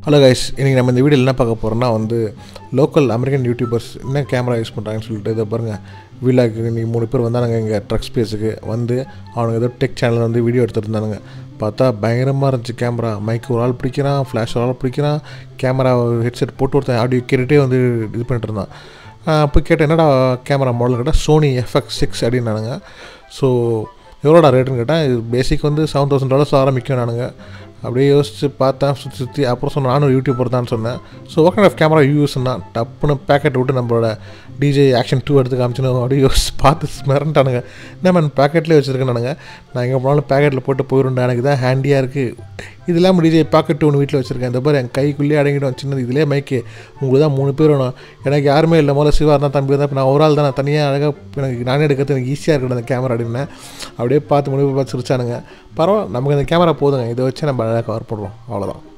hello guys இன்றைக்கி நம்ம இந்த வீடியோவில் என்ன பார்க்க போகிறோம்னா வந்து லோக்கல் அமெரிக்கன் யூடியூபர்ஸ் என்ன கேமரா யூஸ் பண்ணுறாங்கன்னு சொல்லிட்டு இதை பாருங்கள் வீலாக்கு இன்றைக்கி மூணு பேர் வந்தானுங்க இங்கே ட்ரக் ஸ்பேஸுக்கு வந்து அவனுங்க ஏதோ டெக் சேனலில் வந்து வீடியோ எடுத்துருந்தானுங்க பார்த்தா பயங்கரமாக இருந்துச்சு கேமரா மைக் ஒரு ஆள் பிடிக்கிறான் ஃப்ளாஷ் ஒரு ஆள் பிடிக்கிறான் கேமரா ஹெட்செட் போட்டு ஒருத்தன் ஆடியோ கேட்டுகிட்டே வந்து இது பண்ணிட்டு இருந்தான் அப்போ கேட்டேன் என்னடா கேமரா மாடல் கேட்டால் சோனி எஃப்எக்ஸ் சிக்ஸ் அப்படின்னானுங்க ஸோ எவ்வளோடா ரேட்டுன்னு கேட்டேன் இது பேசிக் வந்து செவன் தௌசண்ட் டாலர்ஸ் ஆரம்பிக்கும் நானுங்க அப்படியே யோசிச்சு பார்த்தேன் சுற்றி சுற்றி அப்புறம் சொன்ன நானும் யூடியூபர் தான் சொன்னேன் ஸோ ஒர்க் ஆஃப் கேமரா யூஸ்னா டப்புன்னு பேக்கெட் விட்டு நம்மளோட டிஜே ஆக்ஷன் டூ எடுத்து காமிச்சுன்னு அப்படியே யோசிச்சு பார்த்து மிரண்டானுங்க என்ன மேன் பேக்கெட்லேயே வச்சுருக்கேன் நான் எங்கே போனாலும் பேக்கெட்டில் போட்டு போயிடும்டா எனக்கு தான் ஹேண்டியாக இருக்குது இது இல்லாமல் டிஜே பாக்கெட் டூ ஒன்று வீட்டில் வச்சுருக்கேன் இந்த மாதிரி என் கைக்குள்ளேயே அடங்கிடும் சின்னது இதிலே மைக்கு உங்களுக்கு தான் மூணு பேர் வேணும் எனக்கு யாருமே இல்லை முதல்ல சிவா இருந்தால் தம்பி தான் இப்போ நான் ஒரு ஆள் தான் நான் தனியாக அழகாக எனக்கு நானே எடுக்கிறது எனக்கு ஈஸியாக இருக்கணும் அந்த கேமரா அப்படின்னேன் அப்படியே பார்த்து முடிவு பார்த்து சிரிச்சானுங்க பரவாயில்ல நமக்கு அந்த கேமரா போதுங்க இதை வச்சு நம்ம அழகாக கவர் பண்ணுறோம் அவ்வளோதான்